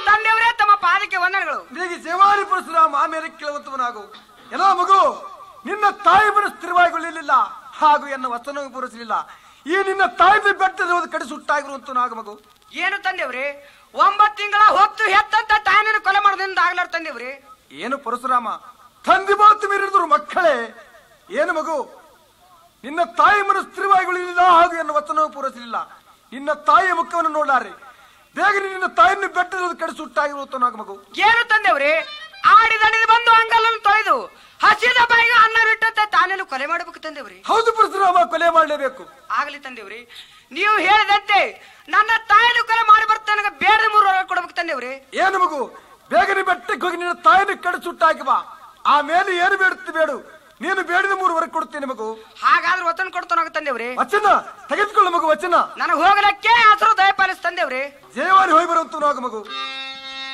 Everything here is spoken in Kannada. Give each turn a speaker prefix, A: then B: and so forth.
A: ತಂದೆಯವರೇ ತಮ್ಮ ಪಾದಕ್ಕೆ ವಂದನೆಗಳು
B: ನಿನಗೆ ಸೇವಾರಿ ಪರಶುರಾಮ ಆಮೇಲೆ ಕೇಳುವಂತವನಾಗು ಎಲ್ಲ ಮಗು ನಿನ್ನ ತಾಯಿ ಮನ ಸ್ಥಿರವಾಗಿರಲಿಲ್ಲ ಹಾಗೂ ಎನ್ನ ವಚನವು ಪೂರೈಸಲಿಲ್ಲ ಈ ನಿನ್ನ ತಾಯಿ ಬೆಟ್ಟದ ಹೋದ ಕಡೆ ಸುಟ್ಟಾಗಿರುವಂತನಾಗ ಮಗು
A: ಏನು ತಂದೆವ್ರಿ ಒಂಬತ್ತು ತಿಂಗಳ ಹೊತ್ತು ಹೆತ್ತಂತ ತಾಯಿನ ಕೊಲೆ ಮಾಡೋದ್ರಿಂದ ಆಗ್ಲಾರ ತಂದೆವ್ರಿ
B: ಏನು ಪರಶುರಾಮ ತಂದೆ ಮಾತು ಮೀರಿದ್ರು ಮಕ್ಕಳೇ ಏನು ಮಗು ನಿನ್ನ ತಾಯಿ ಮನ ಸ್ಥಿರವಾಗಿರಲಿಲ್ಲ ಹಾಗೂ ಎನ್ನ ವಚನವು ಪೂರೈಸಲಿಲ್ಲ ನಿನ್ನ ತಾಯಿಯ ಮುಖವನ್ನು ನೋಡಾರೆ ಬೇಗ ನಿನ್ನ ತಾಯಿಯನ್ನು ಬೆಟ್ಟದ ಹೋದ ಕಡೆ ಸುಟ್ಟಾಗಿರುವಂತನಾಗ ಮಗು
A: ಏನು ತಂದೆವ್ರಿ ಆಡಿದಡಿದು ಬಂದು ಅಂಗಲನ್ನು ತೊಳೆದು ಹಸಿದ ಬಾಯಿಗೆ ಅನ್ನ ಬಿಟ್ಟಂತೆ ತಾನೇನು ಕೊಲೆ ಮಾಡಬೇಕು ತಂದೆವ್ರಿ
B: ಹೌದು ಪರಶುರಾಮ ಕೊಲೆ ಮಾಡಲೇಬೇಕು
A: ಆಗ್ಲಿ ತಂದೆವ್ರಿ ನೀವು ಹೇಳಿದಂತೆ ನನ್ನ ತಾಯಿನ ಕೊಲೆ ಮಾಡಿ ಬರ್ತಾನೆ ಬೇಡ ಮೂರು ವರ ಕೊಡ್ಬೇಕು ತಂದೆವ್ರಿ
B: ಏನು ಮಗು ಬೇಗನೆ ಬೆಟ್ಟಕ್ಕೆ ಹೋಗಿ ನಿನ್ನ ತಾಯಿನ ಕಡೆ ಸುಟ್ಟಾಕಿ ಬಾ ಆಮೇಲೆ ಏನು ಬೇಡುತ್ತೆ ಬೇಡು ನೀನು ಬೇಡಿದ ಮೂರುವರೆಗೆ ಕೊಡ್ತೇನೆ ಮಗು
A: ಹಾಗಾದ್ರೆ ವತನ ಕೊಡ್ತಾನ ತಂದೆವ್ರಿ
B: ವಚನ ತೆಗೆದುಕೊಳ್ಳು ಮಗು ವಚನ
A: ನನಗೆ ಹೋಗಲಕ್ಕೆ ಹಸರು ದಯಪಾಲಿಸ್ ತಂದೆವ್ರಿ
B: ಜಯವಾರಿ ಹೋಗಿ ಬರುವಂತ ಮಗು